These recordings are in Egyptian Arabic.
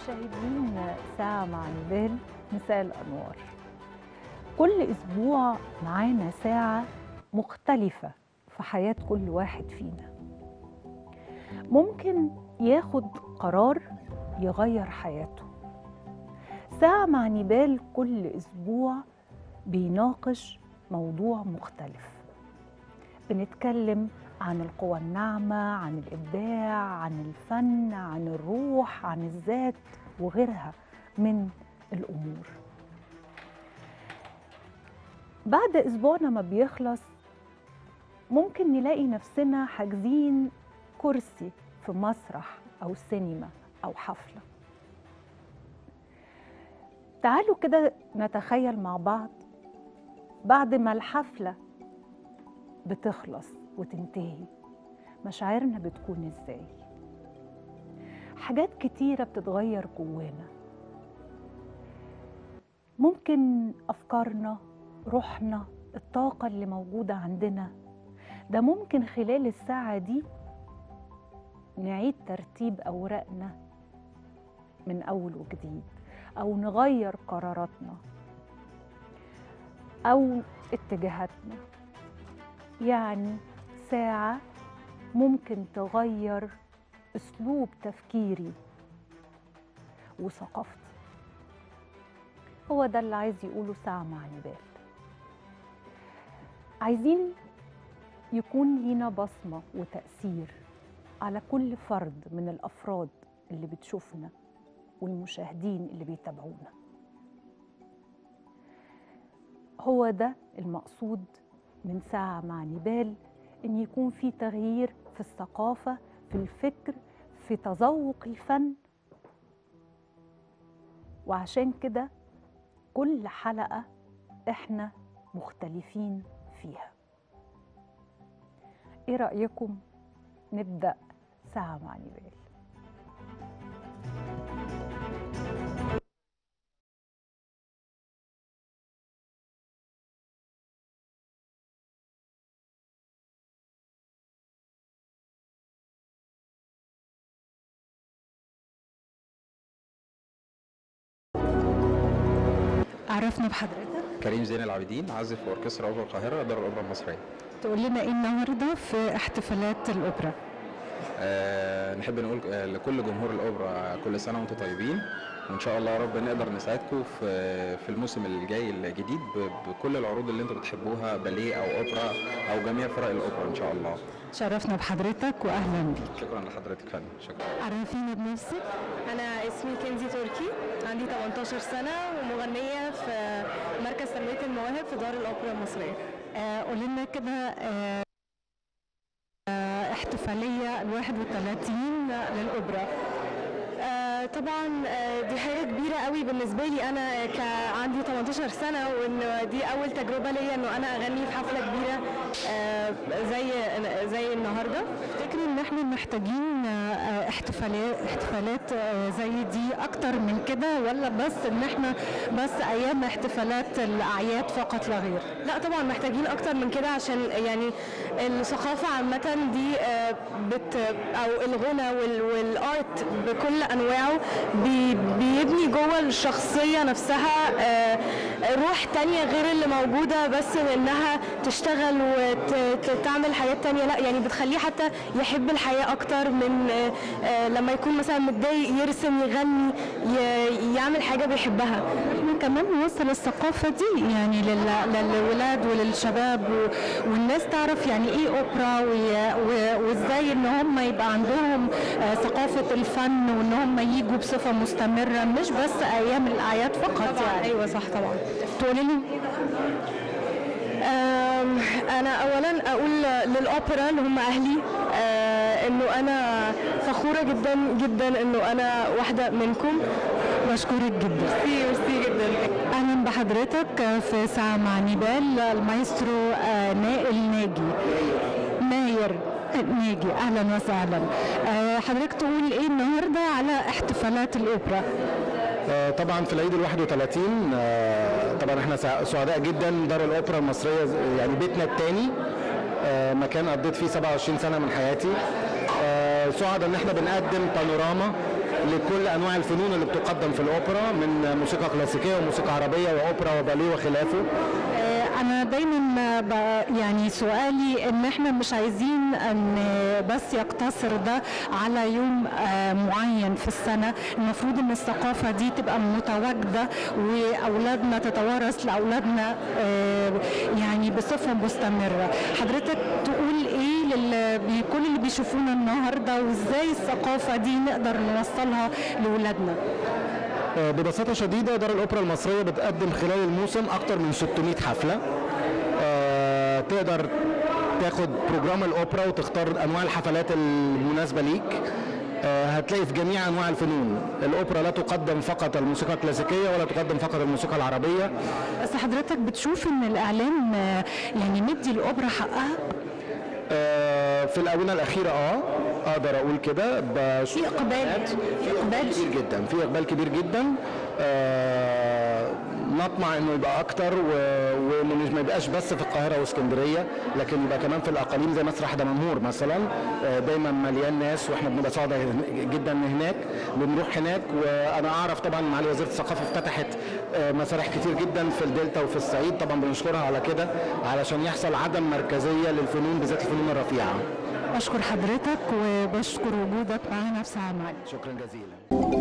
مشاهدين ساعة مع نبال مساء الأنوار كل أسبوع معانا ساعة مختلفة في حياة كل واحد فينا ممكن ياخد قرار يغير حياته ساعة مع نبال كل أسبوع بيناقش موضوع مختلف بنتكلم عن القوى الناعمة عن الإبداع عن الفن عن الروح عن الذات وغيرها من الأمور بعد أسبوعنا ما بيخلص ممكن نلاقي نفسنا حاجزين كرسي في مسرح أو سينما أو حفلة تعالوا كده نتخيل مع بعض بعد ما الحفلة بتخلص وتنتهي مشاعرنا بتكون ازاي حاجات كتيرة بتتغير جوانا ممكن أفكارنا روحنا الطاقة اللي موجودة عندنا ده ممكن خلال الساعة دي نعيد ترتيب أوراقنا من أول وجديد أو نغير قراراتنا أو اتجاهاتنا يعني ساعة ممكن تغير أسلوب تفكيري وثقافتي هو ده اللي عايز يقوله ساعة مع نبال عايزين يكون لينا بصمة وتأثير على كل فرد من الأفراد اللي بتشوفنا والمشاهدين اللي بيتابعونا هو ده المقصود من ساعة مع نبال إن يكون في تغيير في الثقافة في الفكر في تذوق الفن وعشان كده كل حلقة إحنا مختلفين فيها إيه رأيكم نبدأ ساعة مع نبال عرفنا بحضرتك كريم زين العابدين عازف اوركسترا اوبرا القاهره دار الاوبرا المصريه تقول لنا ايه النهارده في احتفالات الاوبرا أه نحب نقول آه، لكل جمهور الاوبرا كل سنه وانتم طيبين وان شاء الله يا رب نقدر نساعدكم في في الموسم الجاي الجديد ب- بكل العروض اللي انتم بتحبوها باليه او اوبرا او جميع فرق الاوبرا ان شاء الله شرفنا بحضرتك واهلا بيك شكرا لحضرتك فندم شكرا عرفينا بنفسك أنا اسمي كنزي تركي عندي 18 سنة ومغنية في مركز تنمية المواهب في دار الأوبرا المصرية آه قولي لنا كده آه آه احتفاليه ال 31 للاوبرا آه، طبعا آه، دي حاجة كبيرة قوي بالنسبة لي أنا ك عندي 18 سنة وإن دي أول تجربة ليا إنه أنا أغني في حفلة كبيرة آه، زي زي النهاردة تفتكري ان احنا محتاجين آه، احتفالات احتفالات آه، زي دي اكتر من كده ولا بس ان احنا بس ايام احتفالات الاعياد فقط لا غير لا طبعا محتاجين اكتر من كده عشان يعني الثقافه عامه دي آه، بت او الغنى وال- والارت بكل انواعه بي- بيبني جوه الشخصيه نفسها آه، روح تانية غير اللي موجوده بس انها تشتغل وتعمل حاجات تانية لا يعني بتخليه حتى يحب الحياه اكتر من آه، آه، لما يكون مثلا متضايق يرسم يغني ي- يعمل حاجه بيحبها احنا كمان نوصل الثقافه دي يعني لل- للولاد وللشباب و- والناس تعرف يعني ايه اوبرا وي- و- وازاي ان هم يبقى عندهم آه، ثقافه الفن وان هم يجوا بصفه مستمره مش بس ايام الاعياد فقط طبعا يعني ايوه صح طبعا تقولي لي أم، انا اولا اقول للاوبرا اللي هم اهلي آه، انه انا فخوره جدا جدا انه انا واحده منكم بشكرك جدا ميرسي ميرسي جدا اهلا بحضرتك في ساعه مع نيبال المايسترو آه، نائل ناجي ناير ناجي اهلا وسهلا آه، حضرتك تقول ايه النهارده على احتفالات الاوبرا آه، طبعا في العيد ال 31 آه، طبعا احنا سع- سعداء جدا دار الاوبرا المصريه ز- يعني بيتنا الثاني مكان قضيت فيه 27 سنه من حياتي آه، سعداء ان احنا بنقدم بانوراما لكل انواع الفنون اللي بتقدم في الاوبرا من موسيقى كلاسيكيه وموسيقى عربيه واوبرا وباليه وخلافه آه، انا دايما ب- يعني سؤالي ان احنا مش عايزين ان بس يقتصر ده على يوم آه، معين في السنه المفروض ان الثقافه دي تبقى متواجده واولادنا تتوارث لاولادنا آه، يعني بصفه مستمره حضرتك تقول ايه لكل اللي بيشوفونا النهارده وازاي الثقافه دي نقدر نوصلها لاولادنا آه، ببساطة شديدة دار الأوبرا المصرية بتقدم خلال الموسم أكتر من 600 حفلة آه، تقدر تاخد بروجرام الأوبرا وتختار أنواع الحفلات المناسبة ليك آه، هتلاقي في جميع أنواع الفنون الأوبرا لا تقدم فقط الموسيقى الكلاسيكية ولا تقدم فقط الموسيقى العربية بس حضرتك بتشوف ان الاعلام آه، يعني مدي الاوبرا حقها آه، في الآونة الأخيرة اه أقدر أقول كده بشوف في اقبال في اقبال كبير جدا في اقبال كبير جدا آه، نطمع انه يبقى اكتر و- وانه مش ما يبقاش بس في القاهره واسكندريه لكن يبقى كمان في الاقاليم زي مسرح دمنهور مثلا آه، دايما مليان ناس واحنا بنبقى سعداء جدا هناك بنروح هناك وانا اعرف طبعا معالي وزيره الثقافه افتتحت آه، مسارح كتير جدا في الدلتا وفي الصعيد طبعا بنشكرها على كده علشان يحصل عدم مركزيه للفنون بالذات الفنون الرفيعه بشكر حضرتك وبشكر وجودك معانا في ساعه معانا شكرا جزيلا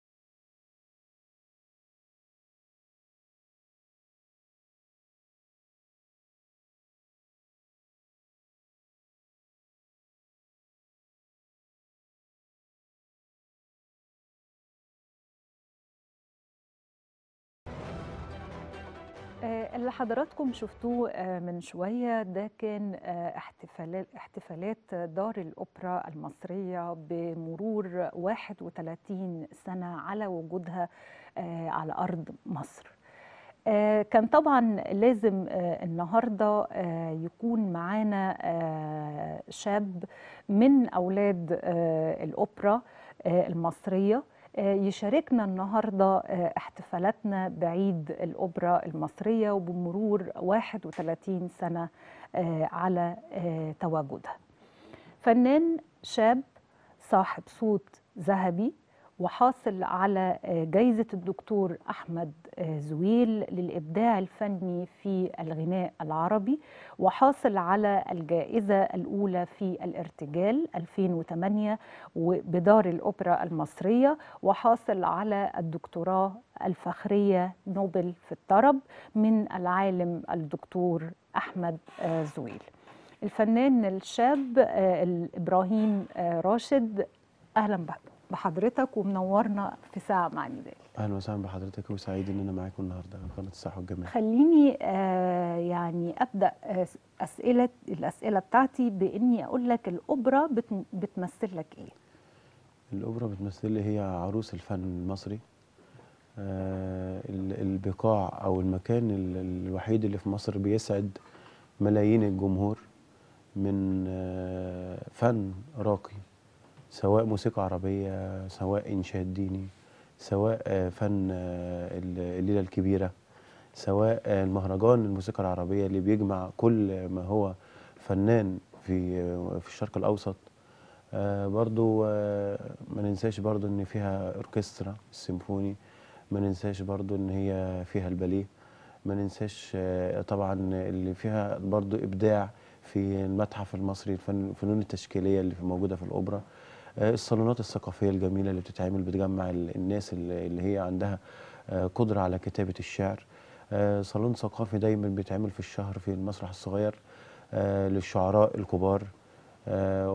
آه، اللي حضراتكم شفتوه آه، من شوية ده كان آه، احتفالات احتفالات دار الأوبرا المصرية بمرور 31 سنة على وجودها آه، على أرض مصر آه، كان طبعا لازم آه، النهارده آه، يكون معانا آه، شاب من أولاد آه، الأوبرا آه، المصرية آه، يشاركنا النهارده آه، احتفالاتنا بعيد الأوبرا المصرية وبمرور 31 سنة آه، على آه، تواجدها فنان شاب صاحب صوت ذهبي وحاصل على آه، جايزة الدكتور أحمد آه، زويل للإبداع الفني في الغناء العربي وحاصل على الجائزة الأولى في الارتجال 2008 بدار الأوبرا المصرية وحاصل على الدكتوراه الفخرية نوبل في الطرب من العالم الدكتور أحمد آه، زويل الفنان الشاب آه، إبراهيم آه، راشد أهلا بك بحضرتك ومنورنا في ساعة مع ندال اهلا وسهلا بحضرتك وسعيد ان انا معاكم النهارده في قناه الصحه والجمال خليني آه يعني ابدا آه اسئله الاسئله بتاعتي باني اقول لك الاوبرا بت- بتمثل لك ايه الاوبرا بتمثل لي هي عروس الفن المصري آه ال- البقاع او المكان ال- الوحيد اللي في مصر بيسعد ملايين الجمهور من آه فن راقي سواء موسيقى عربيه سواء انشاد ديني سواء آه فن آه ال- الليله الكبيره سواء آه المهرجان الموسيقى العربيه اللي بيجمع كل ما هو فنان في آه في الشرق الاوسط آه برضو آه ما ننساش برضو ان فيها اوركسترا السيمفوني ما ننساش برضو ان هي فيها الباليه ما ننساش آه طبعا اللي فيها برضو ابداع في المتحف المصري الفن الفنون التشكيليه اللي في موجوده في الاوبرا آه الصالونات الثقافيه الجميله اللي بتتعمل بتجمع ال- الناس اللي اللي هي عندها آه قدره على كتابه الشعر آه صالون ثقافي دايما بيتعمل في الشهر في المسرح الصغير آه للشعراء الكبار آه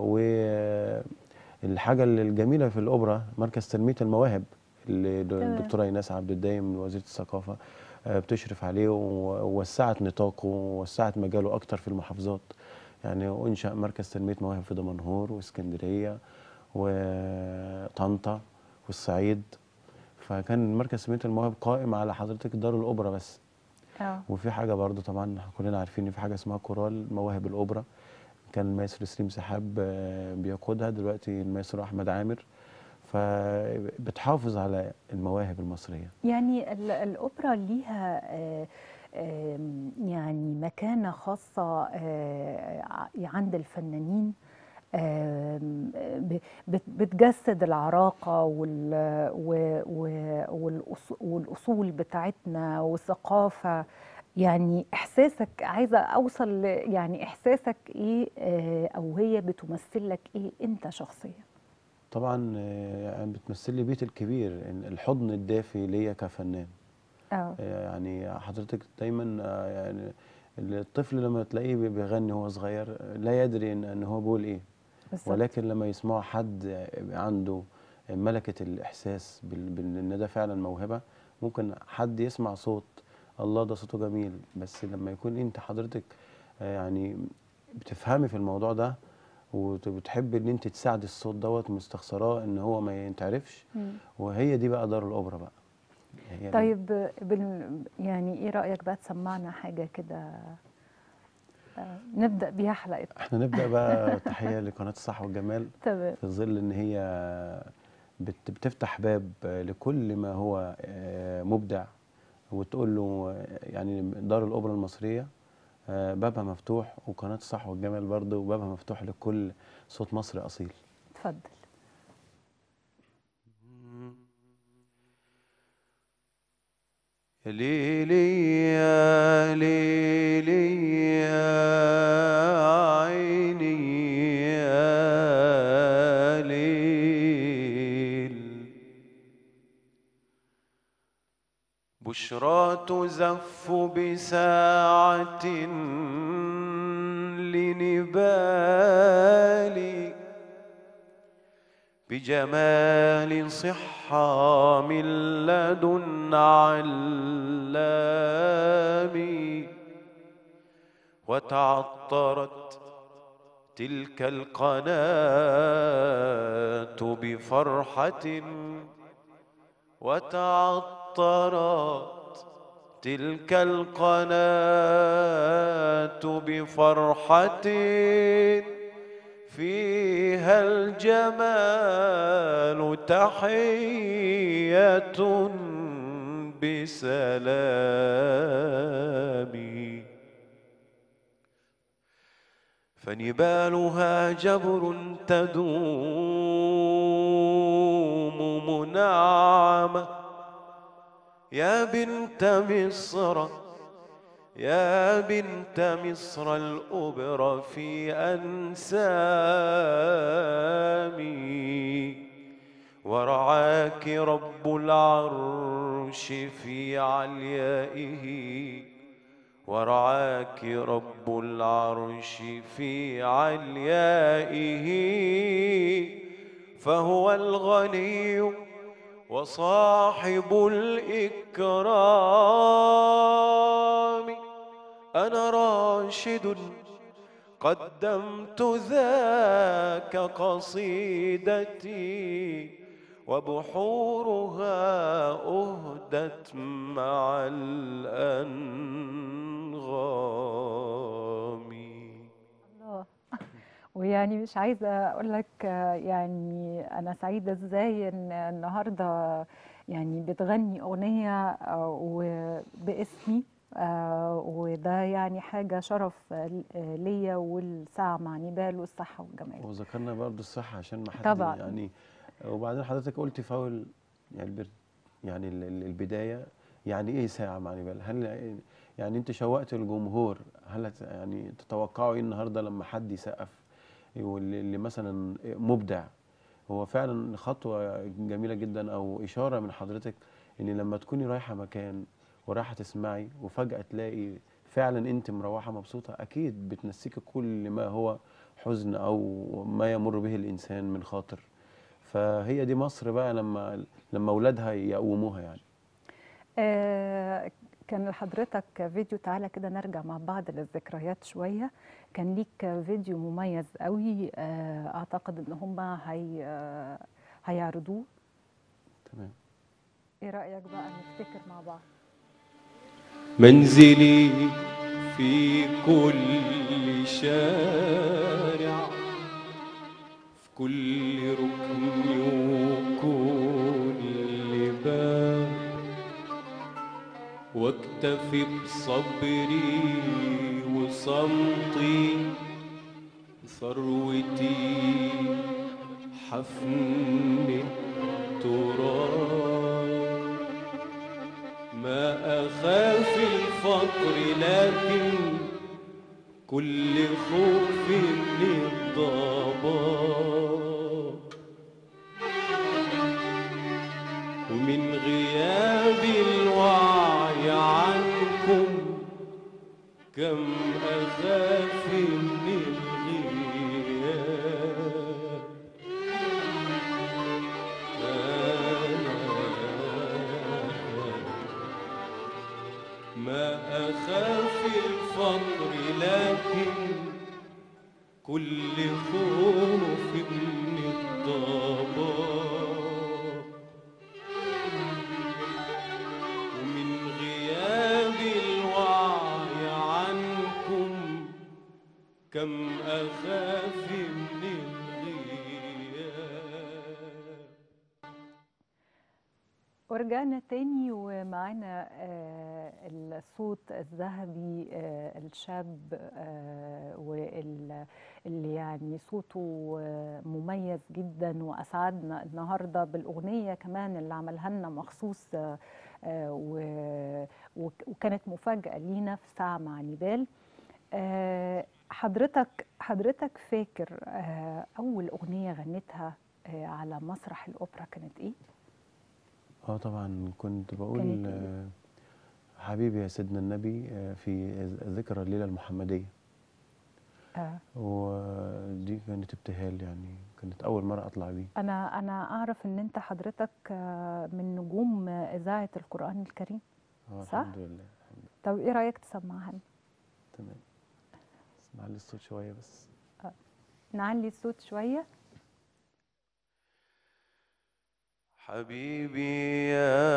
والحاجة الجميلة في الأوبرا مركز تنمية المواهب اللي د- تمام. الدكتورة إيناس عبد الدايم وزيرة الثقافة آه بتشرف عليه و- ووسعت نطاقه ووسعت مجاله أكتر في المحافظات يعني أنشأ مركز تنمية مواهب في دمنهور واسكندرية وطنطا والصعيد فكان مركز تنمية المواهب قائم على حضرتك دار الأوبرا بس اه وفي حاجه برضو طبعا كلنا عارفين ان في حاجه اسمها كورال مواهب الاوبرا كان المايسترو سليم سحاب آه، بيقودها دلوقتي المايسترو احمد عامر فبتحافظ على المواهب المصريه يعني ال- الاوبرا ليها آه، آم، يعني مكانه خاصه آه، ع- عند الفنانين آم، ب- بت- بتجسد العراقة وال- و- و- والأص- والأصول بتاعتنا والثقافة يعني إحساسك عايزة أوصل ل- يعني إحساسك إيه آه، أو هي بتمثل لك إيه أنت شخصيا طبعا آه، يعني بتمثل لي بيت الكبير إن الحضن الدافي ليا كفنان اه آه، يعني حضرتك دايما آه، يعني الطفل لما تلاقيه بيغني وهو صغير آه، لا يدري ان إن هو بيقول ايه بالظبط. ولكن لما يسمعوا حد عنده ملكة الإحساس بال- بال- إن ده فعلا موهبة ممكن حد يسمع صوت الله ده صوته جميل بس لما يكون أنت حضرتك آه، يعني بتفهمي في الموضوع ده وت- وبتحبي إن أنت تساعدي الصوت دوت مستخسراه إن هو ما ينتعرفش مم. وهي دي بقى دار الأوبرا بقى هي طيب بال يعني إيه رأيك بقى تسمعنا حاجة كده آه، نبدأ بيها حلقتنا احنا نبدأ بقى تحية لقناة الصح والجمال تمام في ظل ان هي بت- بتفتح باب لكل ما هو آه، مبدع وتقول له آه، يعني دار الاوبرا المصريه آه، بابها مفتوح وقناه الصح والجمال برضه وبابها مفتوح لكل صوت مصري اصيل اتفضل يا ليلي يا ليلي يا عيني يا ليل بشرى تزف بساعة لنبالي بجمال صحة من لدن علامي وتعطرت تلك القناة بفرحة وتعطرت تلك القناة بفرحة فيها الجمال تحية بسلام فنبالها جبر تدوم منعمة يا بنت مصر يا بنت مصر الأبرى في أنسامي ورعاك رب العرش في عليائه ورعاك رب العرش في عليائه فهو الغني وصاحب الإكرام أنا راشد قدمت ذاك قصيدتي وبحورها أهدت مع الأنغام الله ويعني مش عايزة أقول لك آه، يعني أنا سعيدة إزاي إن النهاردة يعني بتغني أغنية آه، وباسمي آه، وده يعني حاجة شرف آه، ليا والساعة مع نبال والصحة والجمال وذكرنا برضه الصحه عشان ما حد طبعاً. يعني وبعدين حضرتك قلت فاول يعني البر يعني ال- ال- البدايه يعني ايه ساعه مع نبال هل يعني انت شوقت الجمهور هل هت- يعني تتوقعوا ايه النهارده لما حد يسقف واللي اللي مثلا مبدع هو فعلا خطوه جميله جدا او اشاره من حضرتك ان لما تكوني رايحه مكان ورايحه تسمعي وفجاه تلاقي فعلا انت مروحه مبسوطه اكيد بتنسيكي كل ما هو حزن او ما يمر به الانسان من خاطر فهي دي مصر بقى لما لما اولادها يقوموها يعني آه، كان لحضرتك فيديو تعالى كده نرجع مع بعض للذكريات شوية كان ليك فيديو مميز قوي آه، أعتقد إن هما هي آه، هيعرضوه تمام إيه رأيك بقى نفتكر مع بعض منزلي في كل شارع في كل ركن وكل باب واكتفي بصبري وصمتي ثروتي حفن التراب ما أخاف الفقر لكن كل خوف من الضباب ومن غياب الوعي عنكم كم أخاف من الغياب ما أخاف الفقر لكن كل خوف من الضباب ومن غياب الوعي عنكم كم أخاف من الغياب ورجعنا تاني ومعانا آه، الصوت الذهبي آه، الشاب آه، واللي يعني صوته آه، مميز جدا وأسعدنا النهاردة بالأغنية كمان اللي عملها لنا مخصوص آه، آه، و- وك- وكانت مفاجأة لينا في ساعة مع نيبال آه، حضرتك حضرتك فاكر آه، أول أغنية غنيتها آه، على مسرح الأوبرا كانت إيه؟ اه طبعا كنت بقول كانت إيه؟ آه، حبيبي يا سيدنا النبي آه، في ذكرى الليلة المحمدية آه. ودي كانت ابتهال يعني كانت أول مرة أطلع بيه انا انا اعرف ان انت حضرتك آه، من نجوم آه، اذاعه القران الكريم اه صح؟ الحمد لله الحمد لله طب ايه رايك تسمعها لنا تمام اسمع لي الصوت شوية بس نعلي الصوت شويه حبيبي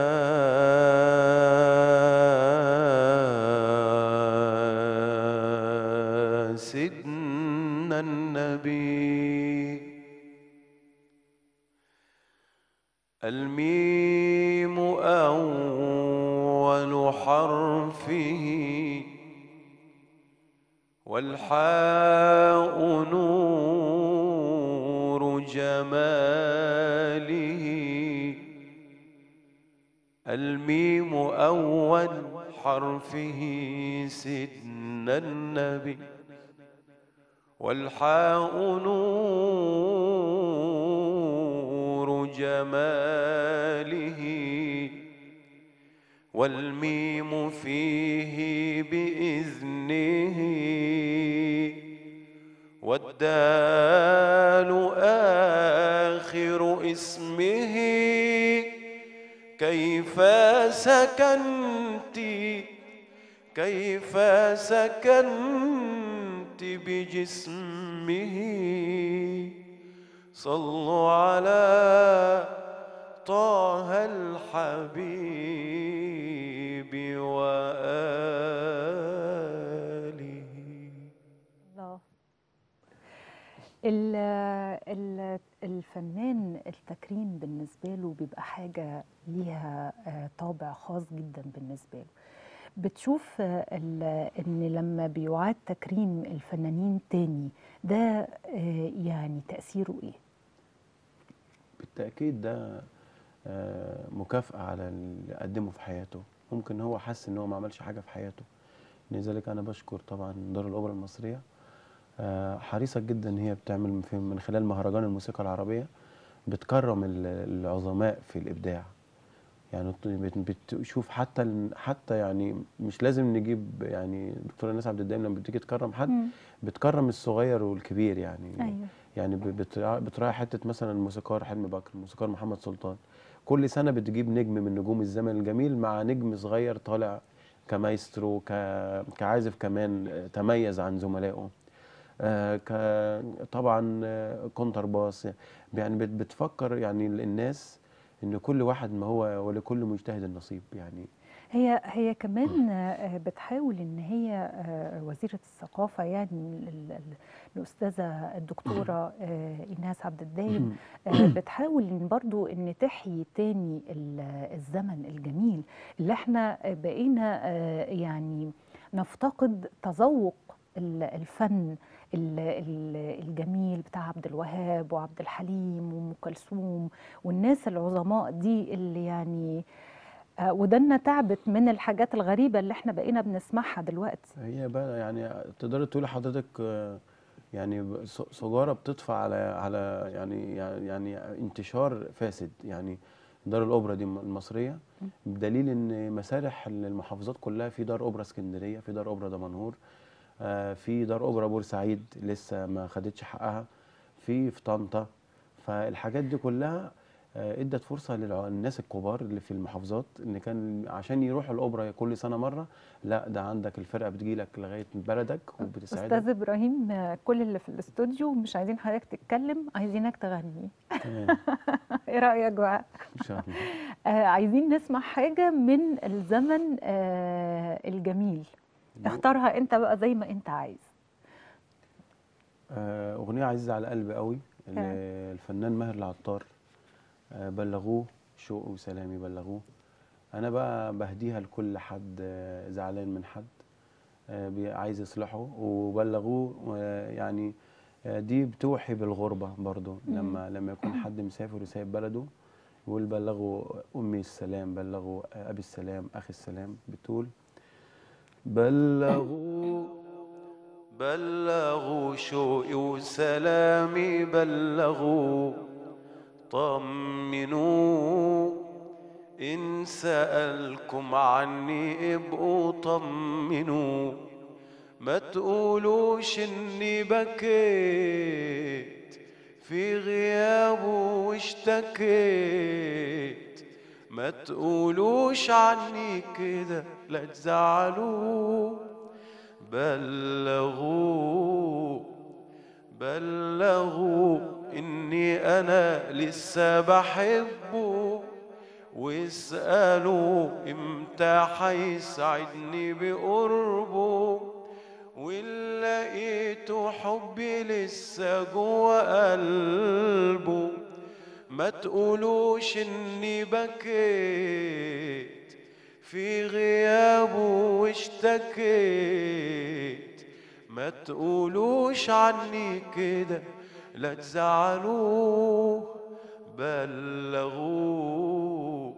يا سيدنا النبي الميم أول حرفه والحاء نور جماله الميم أول حرفه سيدنا النبي والحاء نور جماله والميم فيه بإذنه والدال آخر اسمه كيف سكنت كيف سكنت بجسمه صلوا على طه الحبيب وآله الله ال- ال- الفنان التكريم بالنسبه له بيبقى حاجه ليها آه، طابع خاص جدا بالنسبه له بتشوف آه، ال- ان لما بيعاد تكريم الفنانين تاني ده آه، يعني تاثيره ايه بالتأكيد ده آه، مكافأة على اللي قدمه في حياته ممكن هو حس ان هو ما عملش حاجة في حياته لذلك انا بشكر طبعا دار الاوبرا المصرية آه، حريصة جدا ان هي بتعمل في- من خلال مهرجان الموسيقى العربية بتكرم ال- العظماء في الابداع يعني بت- بت- بتشوف حتى ال- حتى يعني مش لازم نجيب يعني دكتوره ناس عبد الدايم لما بتيجي تكرم حد مم. بتكرم الصغير والكبير يعني ايوه يعني ب- بترا- بتراعي حته مثلا الموسيقار حلمي بكر الموسيقار محمد سلطان كل سنه بتجيب نجم من نجوم الزمن الجميل مع نجم صغير طالع كمايسترو ك... كعازف كمان آه، تميز عن زملائه آه، ك... طبعا آه، كونتر باس يعني بت- بتفكر يعني الناس ان كل واحد ما هو ولكل مجتهد نصيب يعني هي هي كمان آه، بتحاول ان هي آه، وزيره الثقافه يعني ال- ال- الاستاذه الدكتوره آه، ايناس عبد الدايم آه، بتحاول ان برضو ان تحيي تاني ال- الزمن الجميل اللي احنا بقينا آه، يعني نفتقد تذوق ال- الفن ال- ال- الجميل بتاع عبد الوهاب وعبد الحليم وام كلثوم والناس العظماء دي اللي يعني آه، ودنا تعبت من الحاجات الغريبه اللي احنا بقينا بنسمعها دلوقتي هي بقى يعني تقدري تقولي حضرتك آه، يعني ب- س- سجارة بتدفع على على يعني يعني انتشار فاسد يعني دار الأوبرا دي المصرية بدليل إن مسارح المحافظات كلها في دار أوبرا اسكندرية في دار أوبرا دمنهور آه، في دار أوبرا بورسعيد لسه ما خدتش حقها في في طنطا فالحاجات دي كلها آه، ادت فرصه للناس الكبار اللي في المحافظات ان كان عشان يروحوا الاوبرا كل سنه مره لا ده عندك الفرقه بتجيلك لغايه بلدك وبتساعدك استاذ ابراهيم آه، كل اللي في الاستوديو مش عايزين حضرتك تتكلم عايزينك تغني تمام ايه رايك بقى ان شاء الله آه عايزين نسمع حاجه من الزمن آه الجميل اختارها انت بقى زي ما انت عايز آه، اغنيه عزيزه على قلبي قوي ال- الفنان ماهر العطار آه، بلغوه شوقي وسلامي بلغوه انا بقى بهديها لكل حد آه، زعلان من حد آه، بي- عايز يصلحه وبلغوه آه، يعني آه، دي بتوحي بالغربة برضو لما لما يكون حد مسافر وسايب بلده يقول بلغوا أمي السلام بلغوا أبي السلام أخي السلام بتقول بلغوا بلغوا شوقي وسلامي بلغوا طمنوا إن سألكم عني ابقوا طمنوا ما تقولوش إني بكيت في غيابه واشتكيت ما تقولوش عني كده لا تزعلوه بلغوا بلغوا اني انا لسه بحبه واسالوا امتى حيسعدني بقربه وإن لقيته حبي لسه جوا قلبه ما تقولوش اني بكيت في غيابه واشتكيت ما تقولوش عني كده لا تزعلوه بلغوه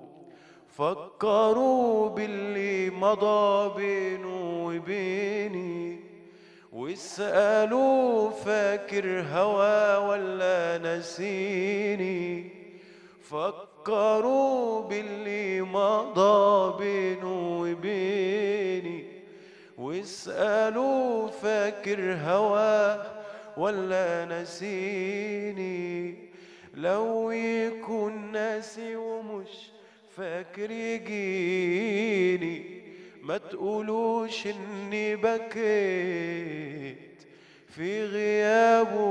فكروا باللي مضى بينه وبيني واسألوا فاكر هوا ولا نسيني فكروا باللي مضى بينه وبيني واسألوا فاكر هوا ولا نسيني لو يكون ناسي ومش فاكر يجيني ما تقولوش اني بكيت في غيابه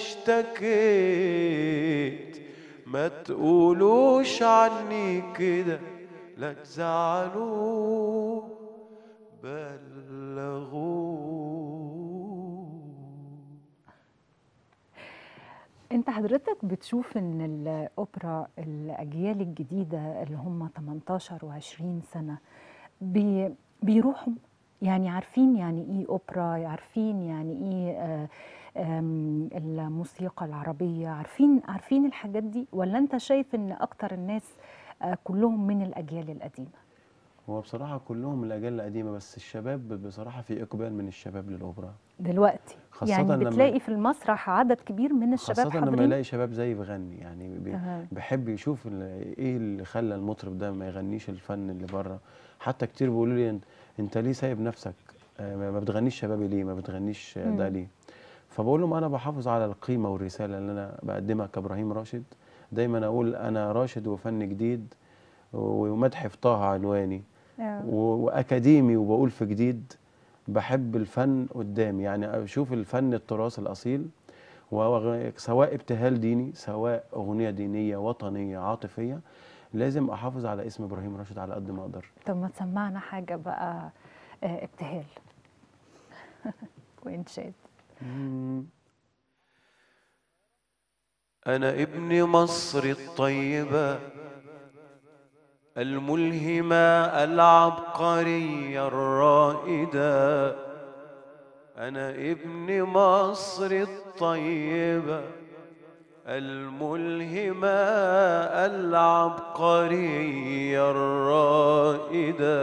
واشتكيت ما تقولوش عني كده لا تزعلوه بلغوه انت حضرتك بتشوف ان الاوبرا الاجيال الجديده اللي هم 18 و20 سنه بي بيروحوا يعني عارفين يعني ايه اوبرا عارفين يعني ايه آه، آم، الموسيقى العربيه عارفين عارفين الحاجات دي ولا انت شايف ان اكتر الناس آه، كلهم من الاجيال القديمه هو بصراحة كلهم من الأجيال القديمة بس الشباب بصراحة في إقبال من الشباب للأوبرا دلوقتي خاصة يعني لما- بتلاقي في المسرح عدد كبير من الشباب خاصة لما حاضرين يلاقي شباب زي بيغني يعني بي أها. بيحب يشوف ال- ايه اللي خلى المطرب ده ما يغنيش الفن اللي بره حتى كتير بيقولوا لي انت, انت ليه سايب نفسك آه، ما ما بتغنيش شبابي ليه ما بتغنيش آه، ده مم. ليه فبقول لهم انا بحافظ على القيمة والرسالة اللي انا بقدمها كابراهيم راشد دايما اقول انا راشد وفن جديد ومدح في طه عنواني آه. و- واكاديمي وبقول في جديد بحب الفن قدامي يعني اشوف الفن التراث الاصيل وأغ- سواء ابتهال ديني سواء اغنيه دينيه وطنيه عاطفيه لازم احافظ على اسم ابراهيم راشد على قد ما اقدر طب ما تسمعنا حاجه بقى آه، ابتهال وانشاد أنا ابن مصر الطيبة الملهمة العبقرية الرائدة أنا ابن مصر الطيبة الملهمة العبقرية الرائدة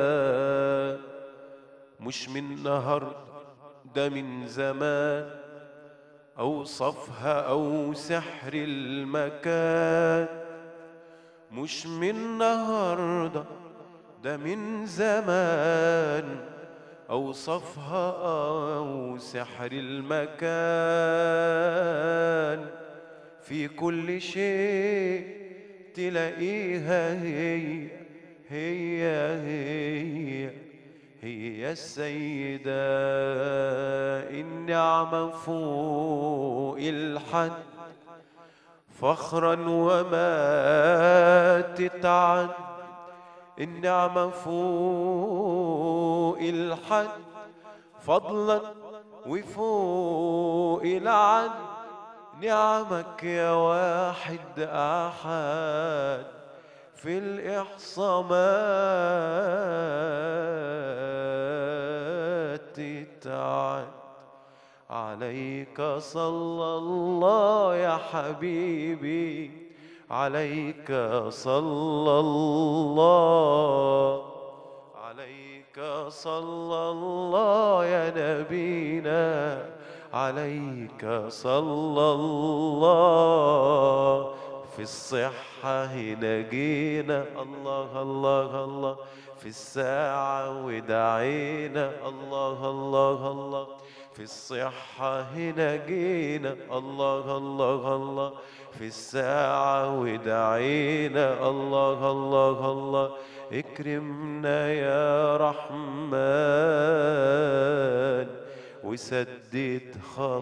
مش من النهاردة ده من زمان أوصفها أو سحر المكان مش من النهاردة ده من زمان أوصفها أو سحر المكان في كل شيء تلاقيها هي هي هي هي السيدة النعمة فوق الحد فخرا وما تتعد النعمة فوق الحد فضلا وفوق العد نعمك يا واحد أحد في الإحصاء ما تتعد عليك صلى الله يا حبيبي عليك صلى الله عليك صلى الله يا نبينا عليك صلى الله في الصحة هنا جينا الله الله الله في الساعة ودعينا الله الله الله في الصحة هنا جينا الله الله الله في الساعة ودعينا الله الله الله اكرمنا يا رحمن وسدد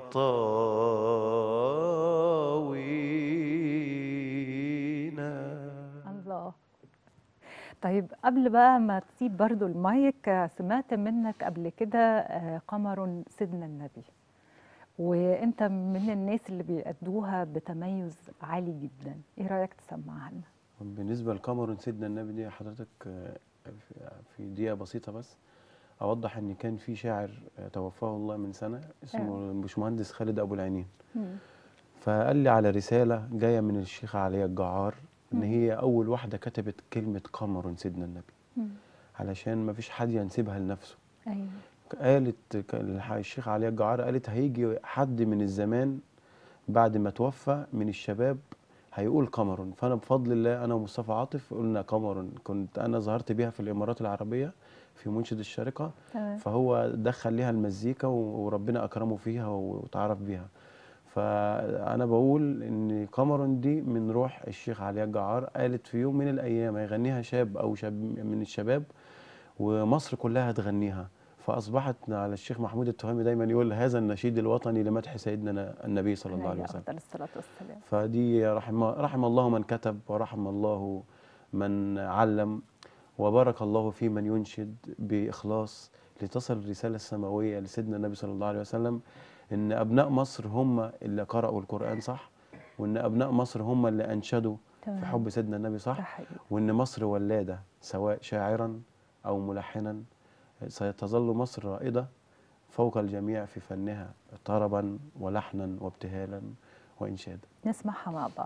خطاوينا الله طيب قبل بقى ما تسيب برضو المايك آه، سمعت منك قبل كده آه، قمر سيدنا النبي وانت من الناس اللي بيأدوها بتميز عالي جدا ايه رأيك تسمعها لنا بالنسبة لقمر سيدنا النبي دي حضرتك آه، في- في دقيقة بسيطة بس أوضح إن كان في شاعر آه، توفاه الله من سنة اسمه الباشمهندس خالد أبو العينين فقال لي على رسالة جاية من الشيخة عليا الجعار إن هي أول واحدة كتبت كلمة قمر سيدنا النبي علشان ما فيش حد ينسبها لنفسه ايوه قالت ك- الح- الشيخ عليا الجعار قالت هيجي حد من الزمان بعد ما توفى من الشباب هيقول قمر فانا بفضل الله انا ومصطفى عاطف قلنا قمر كنت انا ظهرت بيها في الامارات العربيه في منشد الشارقه تمام فهو دخل ليها المزيكا و- وربنا اكرمه فيها وتعرف بيها فانا بقول ان قمر دي من روح الشيخ علي الجعار قالت في يوم من الايام هيغنيها شاب او شاب من الشباب ومصر كلها هتغنيها فاصبحت على الشيخ محمود التهامي دايما يقول هذا النشيد الوطني لمدح سيدنا النبي صلى الله عليه عليه وسلم افضل الصلاة والسلام فدي رحم رحم الله من كتب ورحم الله من علم وبارك الله في من ينشد بإخلاص لتصل الرسالة السماوية لسيدنا النبي صلى الله عليه وسلم إن أبناء مصر هم اللي قرأوا القرآن صح وإن أبناء مصر هم اللي أنشدوا في تمام. حب سيدنا النبي ده صح حقيقي وإن مصر ولادة سواء شاعرا أو ملحنا ستظل مصر رائدة فوق الجميع في فنها طربا ولحنا وابتهالا وإنشادا نسمعها مع بعض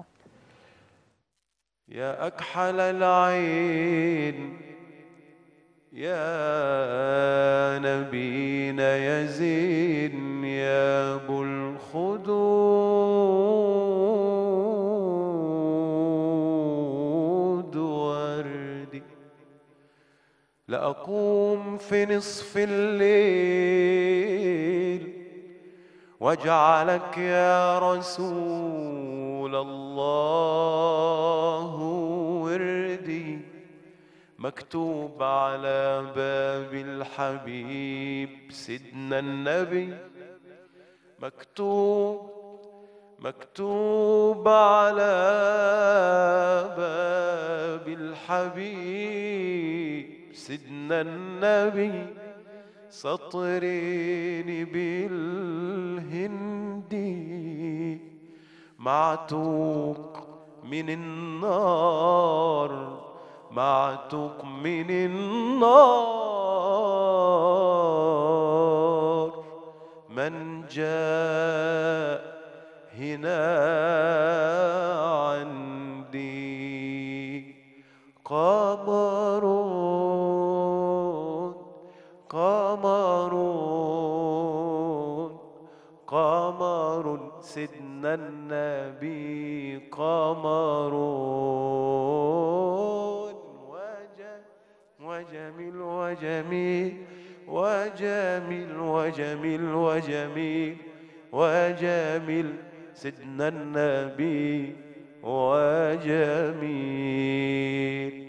يا أكحل العين يا نبينا يا زين يا أبو الخدود وردي لأقوم في نصف الليل واجعلك يا رسول الله وردي مكتوب على باب الحبيب سيدنا النبي مكتوب مكتوب على باب الحبيب سيدنا النبي سطرين بالهندي معتوق من النار معتوق من النار من جاء هنا عندي قمرون قمرون قمر سيدنا النبي قمرون وج- وجميل وجميل وجميل وجميل وجميل وجميل سيدنا النبي وجميل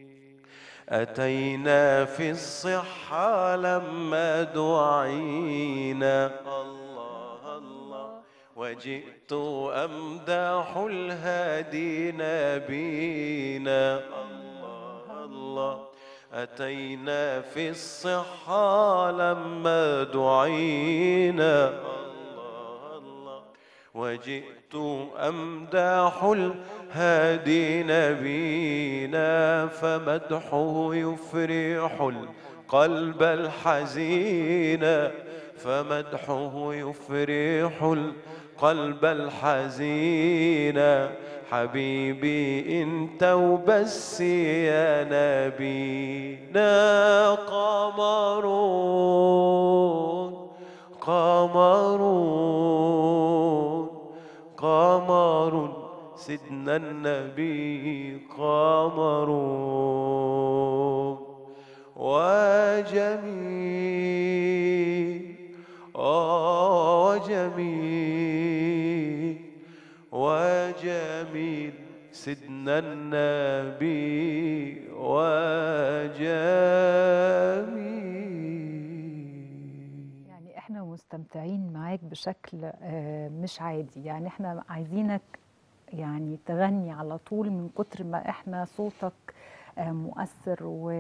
أتينا في الصحة لما دعينا الله الله وجئت أمدح الهادي نبينا الله الله أتينا في الصحة لما دعينا الله الله وجئت أمدح الهادي نبينا فمدحه يفرح القلب الحزين فمدحه يفرح القلب الحزين حبيبي انت وبس يا نبينا قمرون قمرون قمر سيدنا النبي قمرون وجميل آه وجميل وجميل سيدنا النبي وجميل يعني احنا مستمتعين معاك بشكل آه، مش عادي يعني احنا عايزينك يعني تغني على طول من كتر ما احنا صوتك آه، مؤثر و...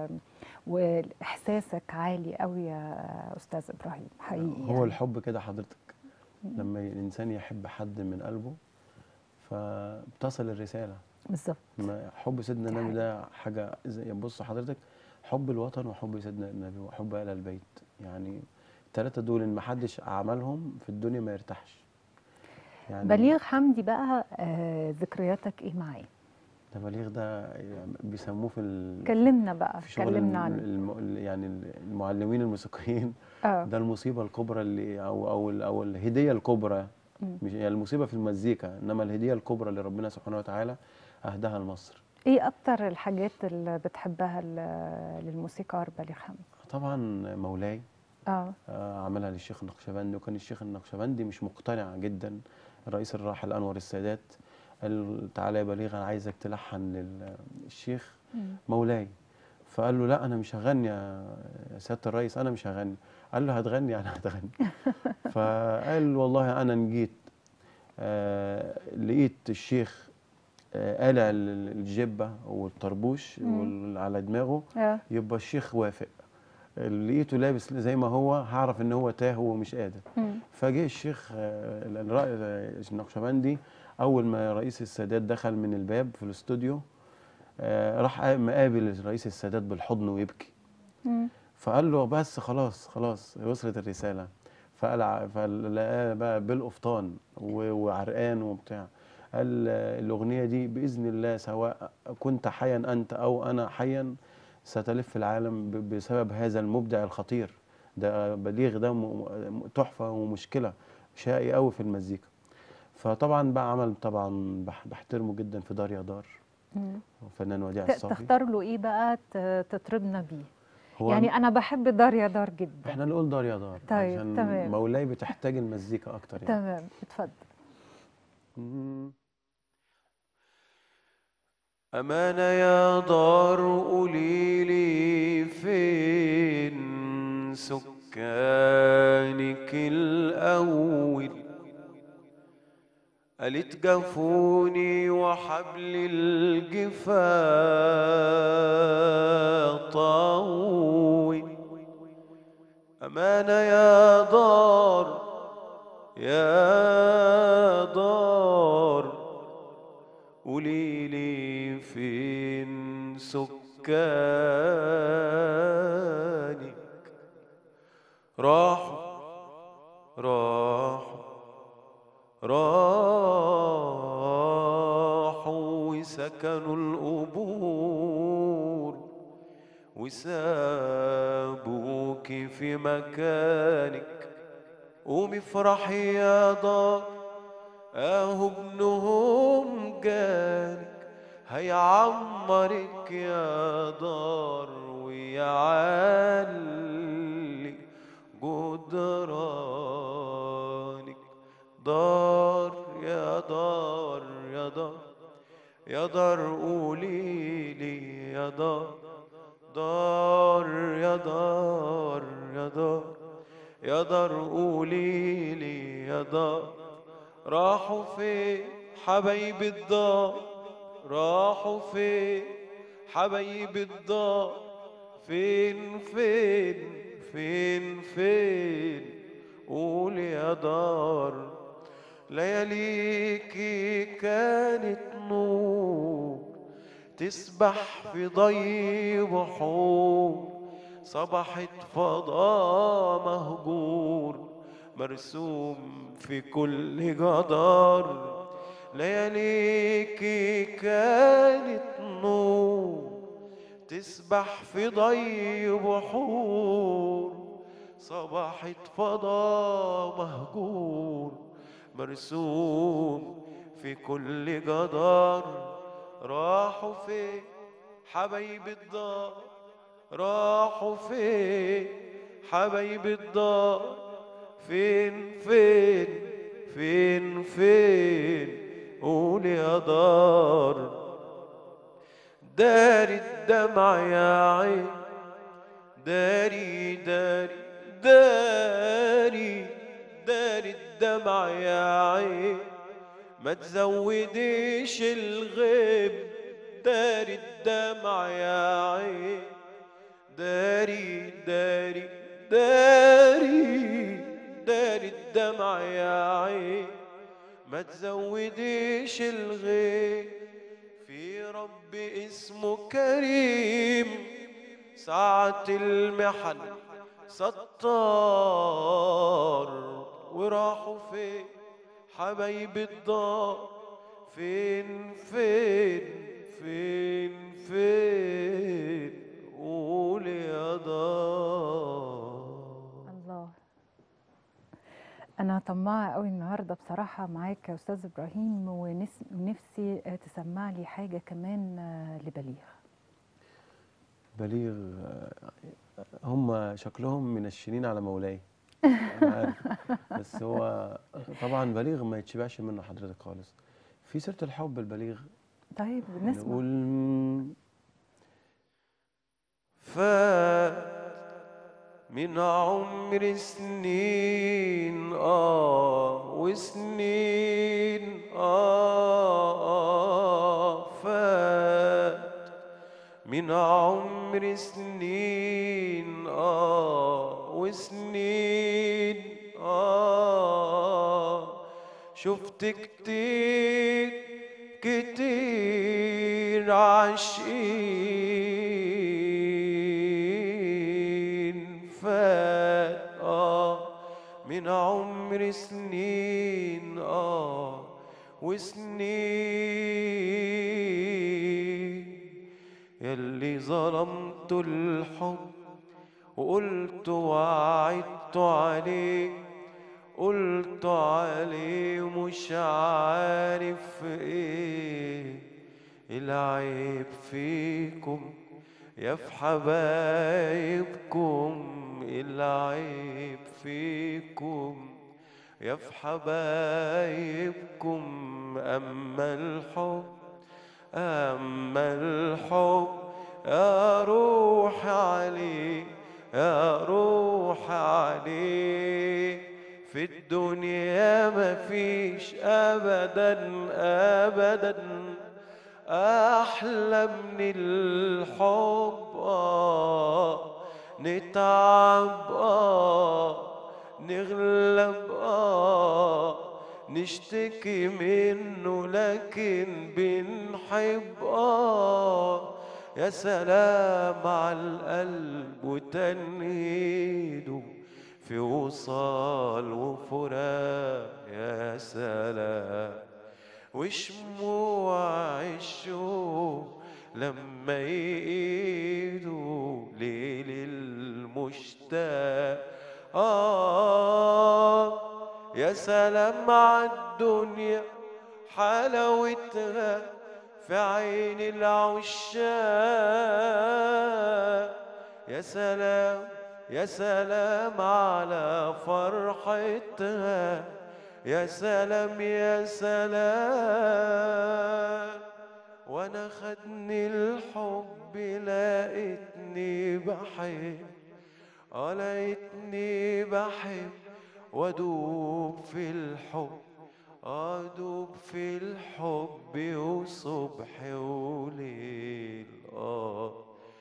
واحساسك عالي قوي يا استاذ ابراهيم حقيقي هو يعني. الحب كده حضرتك لما الانسان يحب حد من قلبه فبتصل الرساله بالظبط ما حب سيدنا دي النبي ده حاجه زي بص حضرتك حب الوطن وحب سيدنا النبي وحب اهل البيت يعني الثلاثه دول ان ما حدش عملهم في الدنيا ما يرتاحش يعني بليغ حمدي بقى آه، ذكرياتك ايه معاه ده بليغ ده يعني بيسموه في ال... كلمنا بقى في شغل كلمنا الم... عنه الم... يعني المعلمين الموسيقيين اه ده المصيبه الكبرى اللي او او ال- او الهديه الكبرى مم. مش يعني المصيبه في المزيكا انما الهديه الكبرى اللي ربنا سبحانه وتعالى اهداها لمصر ايه اكتر الحاجات اللي بتحبها ل- للموسيقار بليغ حمدي طبعا مولاي اه آه، عملها للشيخ النقشبندي وكان الشيخ النقشبندي مش مقتنع جدا الرئيس الراحل انور السادات قال تعالى يا بليغ انا عايزك تلحن للشيخ مم. مولاي فقال له لا انا مش هغني يا سياده الرئيس انا مش هغني قال له هتغني انا هتغني فقال والله انا نجيت آه لقيت الشيخ آه قالع ال- الجبه والطربوش مم. وال- على دماغه اه يبقى الشيخ وافق لقيته لابس زي ما هو هعرف ان هو تاه ومش قادر مم. فجه الشيخ آه، الرائد النقشبندي اول ما رئيس السادات دخل من الباب في الاستوديو آه، راح قا- مقابل رئيس السادات بالحضن ويبكي مم. فقال له بس خلاص خلاص وصلت الرساله فقلع فلقاه بقى بالقفطان و- وعرقان وبتاع قال آه، الاغنيه دي باذن الله سواء كنت حيا انت او انا حيا ستلف العالم ب- بسبب هذا المبدع الخطير ده بليغ ده م- م- تحفه ومشكله شقي قوي في المزيكا فطبعا بقى عمل طبعا بح- بحترمه جدا في دار يا دار مم. فنان وديع ت- الصافي تختار له ايه بقى ت- تطربنا بيه هو يعني انا بحب دار يا دار جدا احنا نقول دار يا دار طيب، عشان تمام. مولاي بتحتاج المزيكا اكتر يعني تمام اتفضل مم. أمانة يا دار قولي لي فين سكانك الأول قالت جفوني وحبل الجفا طوي أمانة يا دار يا دار قولي لي فين سكانك راحوا راحوا وسكنوا القبور وسابوك في مكانك قومي افرحي يا دار اهو ابنهم جالك هيعمرك يا دار ويعلي جدرانك دار يا دار يا دار يا دار قولي لي يا دار دار يا دار يا دار يا دار قولي لي يا دار راحوا فين حبايب الدار راحوا فين حبايب الدار فين فين فين فين قول يا دار لياليكي كانت نور تسبح في ضي بحور صبحت فضاء مهجور مرسوم في كل جدار لياليكي كانت نور تسبح في ضي بحور صبحت فضاء مهجور مرسوم في كل جدار راحوا فين حبايب الدار راحوا فين حبايب الدار فين فين فين فين قول يا دار داري الدمع يا عين داري داري داري داري الدمع يا عين ما تزوديش الغيب داري الدمع يا عين داري داري داري داري الدمع يا عين ما تزوديش الغيب في رب اسمه كريم ساعة المحن ستار وراحوا فين حبايب الدار فين فين فين فين قول يا دار الله أنا طماعة قوي النهاردة بصراحة معاك يا أستاذ إبراهيم ونس- ونفسي آه، تسمع لي حاجة كمان آه، لبليغ بليغ آه، هم شكلهم منشنين على مولاي أنا عارف بس هو طبعا بليغ ما يتشبعش منه حضرتك خالص في سيرة الحب البليغ طيب نسمع نقول مم، فات من عمر سنين آه وسنين آه, آه فات من عمر سنين آه وسنين آه شفت كتير كتير عاشقين فات آه من عمر سنين آه وسنين يلي ظلمت الحب وقلت وعدت عليه قلت عليه مش عارف ايه العيب فيكم يا في حبايبكم العيب فيكم يا في حبايبكم أما الحب أما الحب يا روح عليه يا روح عليه في الدنيا مفيش أبدا أبدا أحلى من الحب آه نتعب آه نغلب آه نشتكي منه لكن بنحب آه يا سلام على القلب وتنهيده في وصال وفراق يا سلام وشموع الشوق لما يقيدوا ليل المشتاق آه يا سلام عالدنيا حلاوتها في عين العشاق يا سلام يا سلام على فرحتها يا سلام يا سلام وانا خدني الحب لقيتني بحب اه لقيتني بحب وادوب في الحب ادوب في الحب وصبح وليل اه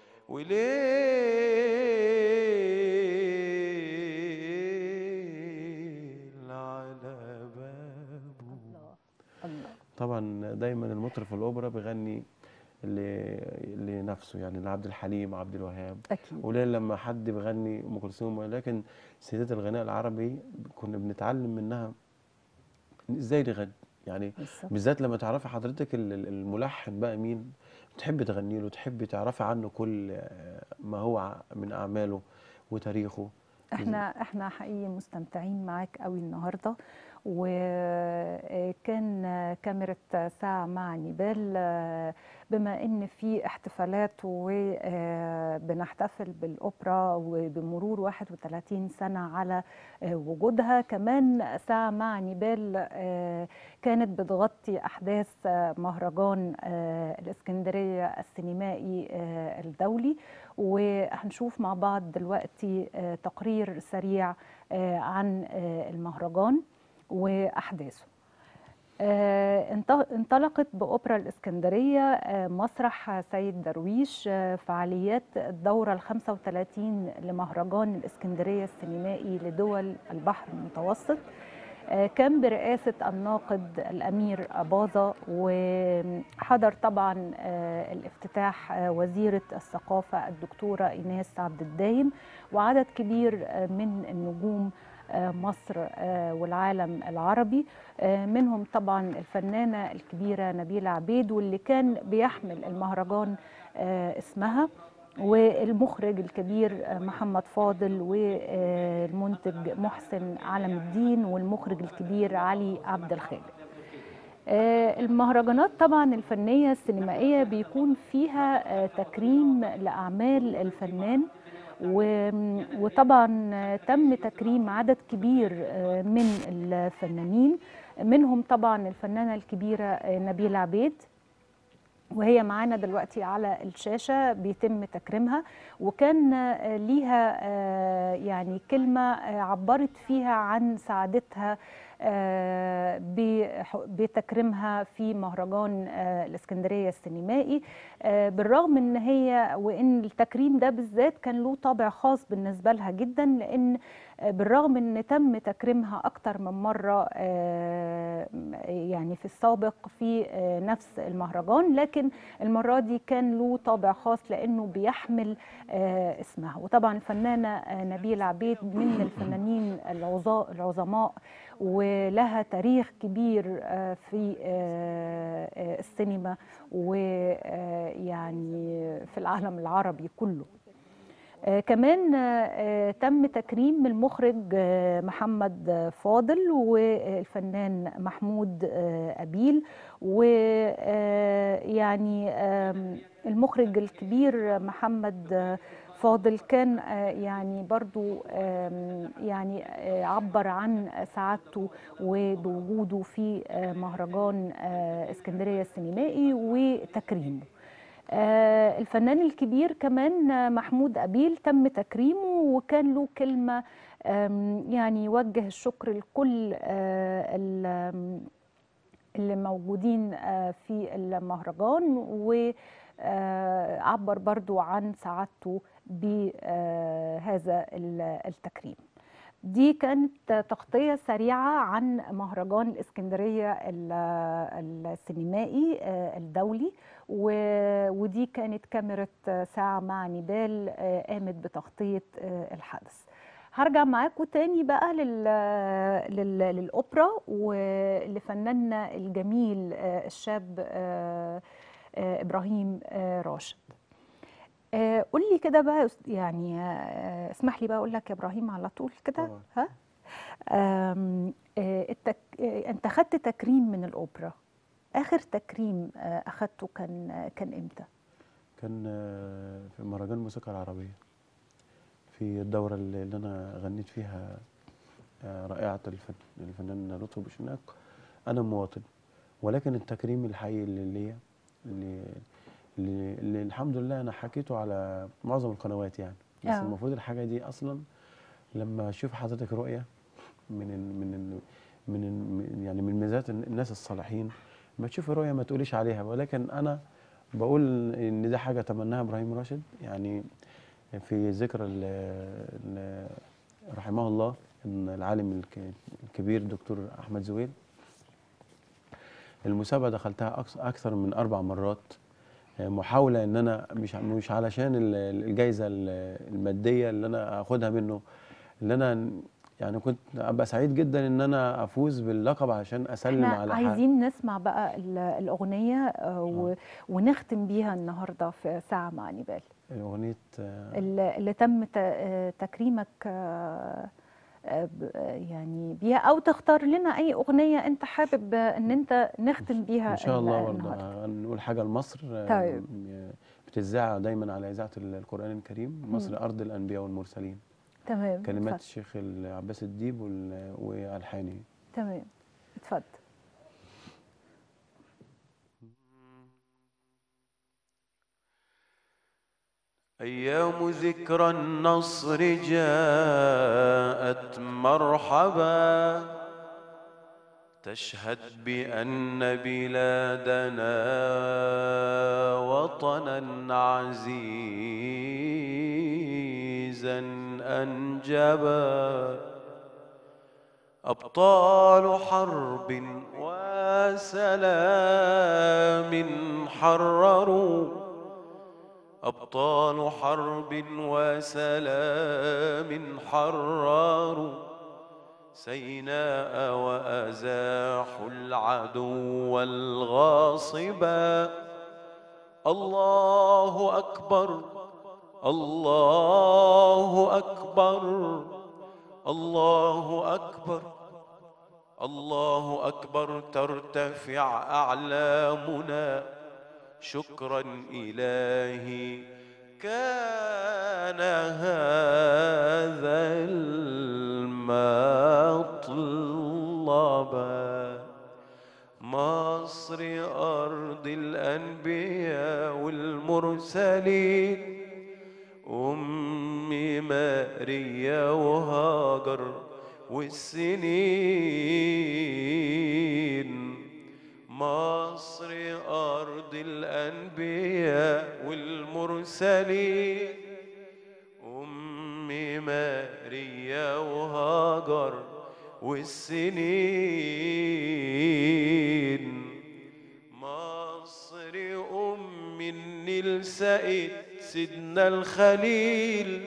وليل على بابه الله طبعا دايما المطرب في الاوبرا بيغني ل- لنفسه يعني لعبد الحليم عبد الوهاب اكيد قليل لما حد بيغني ام كلثوم لكن سيدات الغناء العربي كنا بنتعلم منها ازاي نغني يعني بالظبط. بالذات لما تعرفي حضرتك ال- ال- الملحن بقى مين تحبي تغني له تحبي تعرفي عنه كل آه، ما هو ع- من اعماله وتاريخه احنا احنا حقيقي مستمتعين معاك قوي النهارده وكان كاميرا ساعة مع نيبال آه، بما ان في احتفالات وبنحتفل بالاوبرا وبمرور 31 سنة على آه، وجودها كمان ساعة مع نيبال آه، كانت بتغطي احداث آه، مهرجان آه، الاسكندرية السينمائي آه، الدولي وهنشوف مع بعض دلوقتي آه، تقرير سريع آه، عن آه، المهرجان واحداثه آه، انط- انطلقت بأوبرا الإسكندرية آه، مسرح سيد درويش آه، فعاليات الدورة ال 35 لمهرجان الإسكندرية السينمائي لدول البحر المتوسط آه، كان برئاسة الناقد الأمير أباظة وحضر طبعا آه، الافتتاح آه، وزيرة الثقافة الدكتورة إيناس عبد الدايم وعدد كبير آه، من النجوم آه، مصر آه، والعالم العربي آه، منهم طبعا الفنانة الكبيرة نبيلة عبيد واللي كان بيحمل المهرجان آه، اسمها والمخرج الكبير آه، محمد فاضل والمنتج محسن علم الدين والمخرج الكبير علي عبد الخالق آه، المهرجانات طبعا الفنية السينمائية بيكون فيها آه، تكريم لأعمال الفنان و- وطبعا آه، تم تكريم عدد كبير آه، من الفنانين منهم طبعا الفنانة الكبيرة آه، نبيلة عبيد وهي معانا دلوقتي على الشاشة بيتم تكريمها وكان آه، ليها آه، يعني كلمة آه، عبرت فيها عن سعادتها آه، بح- بتكريمها في مهرجان آه، الإسكندرية السينمائي آه، بالرغم ان هي وان التكريم ده بالذات كان له طابع خاص بالنسبة لها جدا لان آه، بالرغم ان تم تكريمها اكتر من مرة آه، يعني في السابق في آه، نفس المهرجان لكن المرة دي كان له طابع خاص لانه بيحمل آه، اسمها وطبعا الفنانة آه، نبيلة عبيد من الفنانين العظا- العظماء ولها تاريخ كبير آه، في آه، آه، السينما ويعني في العالم العربي كله آه، كمان آه، آه، تم تكريم المخرج آه، محمد فاضل والفنان محمود آه، أبيل ويعني المخرج الكبير محمد آه، فاضل كان آه، يعني برضو آم، يعني آه، عبر عن سعادته وبوجوده في آه، مهرجان آه، اسكندرية السينمائي وتكريمه آه، الفنان الكبير كمان آه، محمود أبيل تم تكريمه وكان له كلمة آم، يعني يوجه الشكر لكل آه، ال- آم، اللي موجودين آه، في المهرجان وعبر برضو عن سعادته بهذا التكريم دي كانت تغطية سريعة عن مهرجان الإسكندرية ال- السينمائي آه، الدولي و- ودي كانت كاميرا ساعة مع نيبال آه، قامت بتغطية آه، الحدث هرجع معاكم تاني بقى لل... لل... للأوبرا ولفناننا الجميل آه، الشاب آه، آه، إبراهيم آه، راشد آه، قول لي كده بقى يا أست- يعني آه، اسمح لي بقى أقول لك يا إبراهيم على طول كده طبعاً. ها آم، آه، التك... آه، أنت خدت تكريم من الأوبرا آخر تكريم آه، أخدته كان آه، كان إمتى؟ كان آه، في مهرجان الموسيقى العربية في الدورة اللي اللي أنا غنيت فيها آه، رائعة الفن الفنان لطفي بوشناق أنا مواطن ولكن التكريم الحقيقي اللي ليا اللي, اللي, اللي الحمد لله أنا حكيته على معظم القنوات يعني بس آه. المفروض الحاجة دي أصلا لما أشوف حضرتك رؤية من ال من ال من ال من- يعني من ميزات الناس الصالحين ما تشوفي رؤية ما تقوليش عليها ولكن أنا بقول ان دي حاجه تمناها ابراهيم راشد يعني في ذكرى ال- ال- رحمه الله ان العالم الك- الكبير دكتور احمد زويل المسابقه دخلتها أكس- اكثر من اربع مرات محاوله ان انا مش مش علشان ال- الجائزه ال- الماديه اللي انا اخدها منه اللي انا يعني كنت ابقى سعيد جدا ان انا افوز باللقب عشان اسلم احنا على حق- عايزين نسمع بقى ال- الأغنية آه، و- ونختم بيها النهاردة في ساعة مع نبال اغنيه آه، اللي اللي تم ت- آه، تكريمك آه، آه، ب- آه، يعني بيها أو تختار لنا أي أغنية أنت حابب آه، إن أنت نختم بيها ان شاء ال- الله برضه النهاردة نقول حاجه لمصر آه، طيب. م- بتذاع دايما على اذاعه القران الكريم مصر ارض الانبياء والمرسلين تمام كلمات اتفضل. الشيخ عباس الديب وال- والحاني تمام اتفضل أيام ذكرى النصر جاءت مرحبا تشهد بأن بلادنا وطنا عزيزا أنجبا أبطال حرب وسلام حرروا أبطال حرب وسلام حرروا سيناء وأزاحوا العدو الغاصبا الله أكبر الله أكبر الله أكبر الله أكبر ترتفع أعلامنا شكرا إلهي كان هذا المطلبا مصر أرض الأنبياء والمرسلين أمي ماريا وهاجر والسنين مصر أرض الأنبياء والمرسلين أمي ماريا وهاجر والسنين مصر أم النيل سقت سيدنا الخليل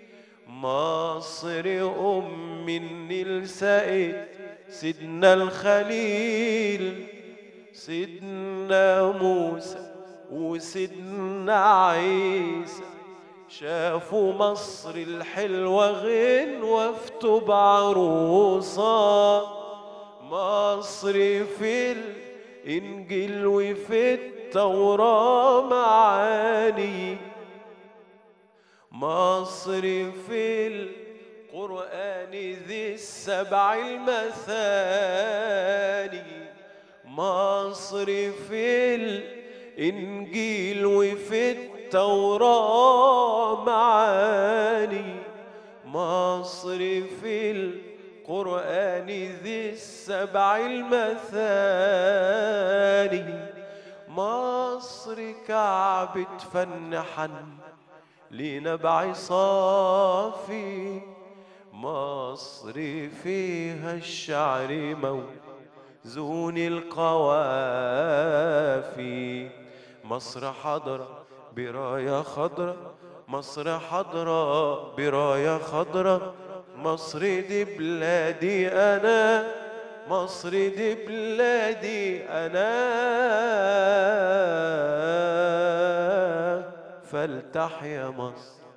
مصر أم النيل سقت سيدنا الخليل سيدنا موسى وسيدنا عيسى شافوا مصر الحلوة غنوة في طوب عروسة مصر في الإنجيل وفي التوراة معاني مصر في القرآن ذي السبع المثاني مصر في الإنجيل وفي التوراة معاني مصر في القرآن ذي السبع المثاني مصر كعبة فن حن لنبع صافي مصر فيها الشعر موزون القوافي مصر حضرة براية خضرة مصر حضرة براية خضرة مصر دي بلادي أنا مصر دي بلادي أنا فلتحيا مصر